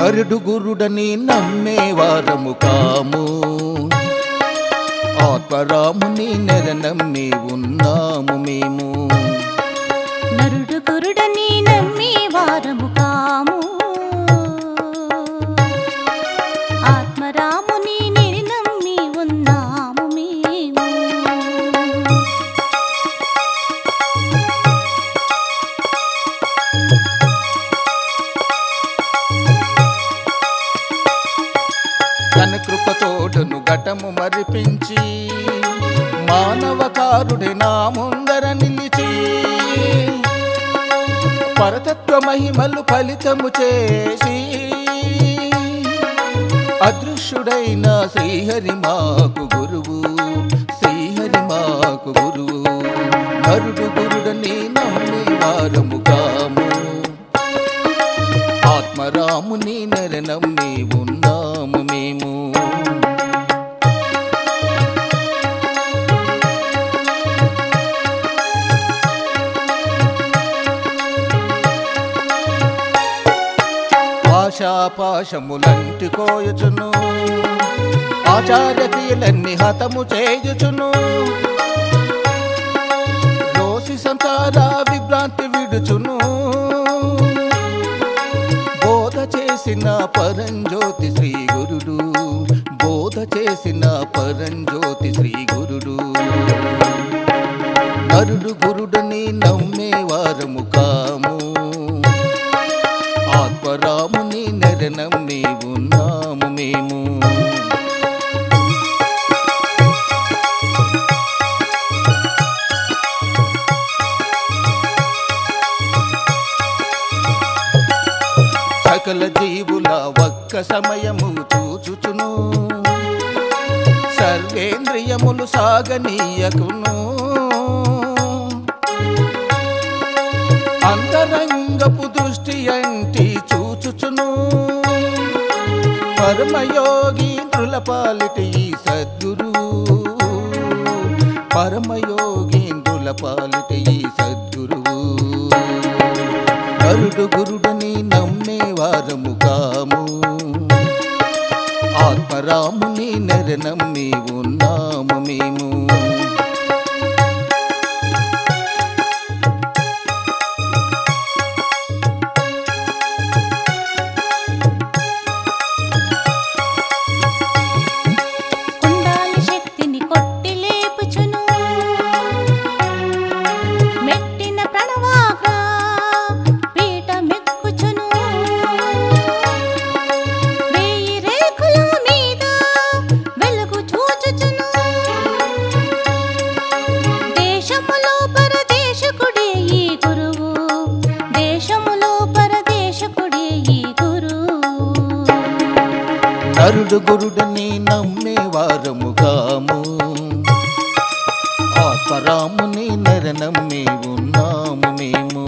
నరుడు గురుడని నమ్మేవారము కాము ఆత్మరాముని నెర నమ్మి ఉన్నాము మేము నరుడు గురుడని నమ్మి వారము కాము ఆత్మరాముని నిరి నమ్మి ఉన్నాము మేము తన కృపతోటను ఘటము మరిపించి మానవకారుడి నా ముందర నిలిచి పరతత్వ మహిమలు ఫలితము చేసి అదృశ్యుడైన శ్రీహరి మాకు గురువు శ్రీహరి మాకు గురువు నరుడు గురుడని నమ్మి వారము కాము ఆత్మరాముని నెర నమ్మి ఉన్నాము మేము ఆశాపాశములంటి కోయుచును ఆచార్య క్రియలన్నీ హతము చేయుచును రోసి సంసార విభ్రాంతి విడుచును బోధ చేసిన పరంజ్యోతి శ్రీ గురుడు బోధ చేసిన పరంజ్యోతి శ్రీ గురుడు నరుడు గురుడని నమ్మేవారము కాము ఆత్మరాముని నెర నమ్మి ఉన్నాము మేము సకల జీవుల ఒక్క సమయము చూచుచును సర్వేంద్రియములు సాగనీయకును అంతరంగపు దృష్టి అంటి చూచుచును పరమయోగి పాలిటి ఈ సద్గురు పరమయోగి పాలిటి ఈ సద్గురువు నరుడు గురుడని నమ్మేవారము కాము ఆత్మరాముని నెర నమ్మి ఉన్నాము మేము కుండాలి శక్తిని కొట్టి లేపుచును మెట్టిన ప్రణవాగా పీట మెక్కుచును వేయి రేకుల మీద వెలుగు చూచుచును దేశములో పరదేశకుడే ఈ గురువు దేశములో పరదేశకుడే ఈ గురువు నరుడు గురుడని నమ్మేవారము కాము ఆత్మరాముని నెర నమ్మి ఉన్నాము మేము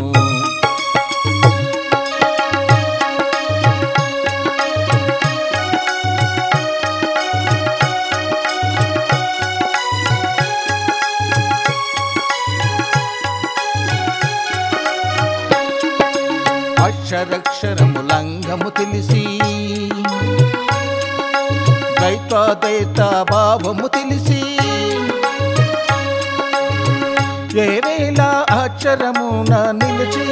అక్షరక్షరములంగము తెలిసి ద్వైతాద్వైత భావము తెలిసి ఏవేళ అక్షరమున నిలిచి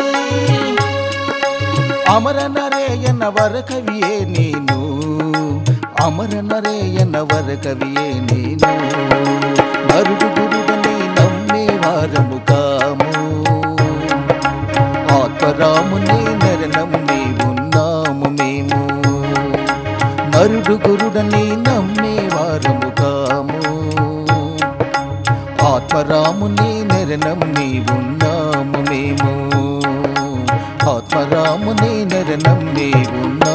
అమర నరేయన వరకవియే నేను అమర నరేయన వరకవియే నేను నరుడు గురుడని నమ్మే వారము కాము ఆత్మరాముని నెర నమ్మి ఉన్నాము మేము నరుడు గురుడని నమ్మే వారము కాము ఆత్మరాముని నెర నమ్మి ఉన్నాము మేము ఆత్మరాముని నెర నమ్మి ఉన్నాము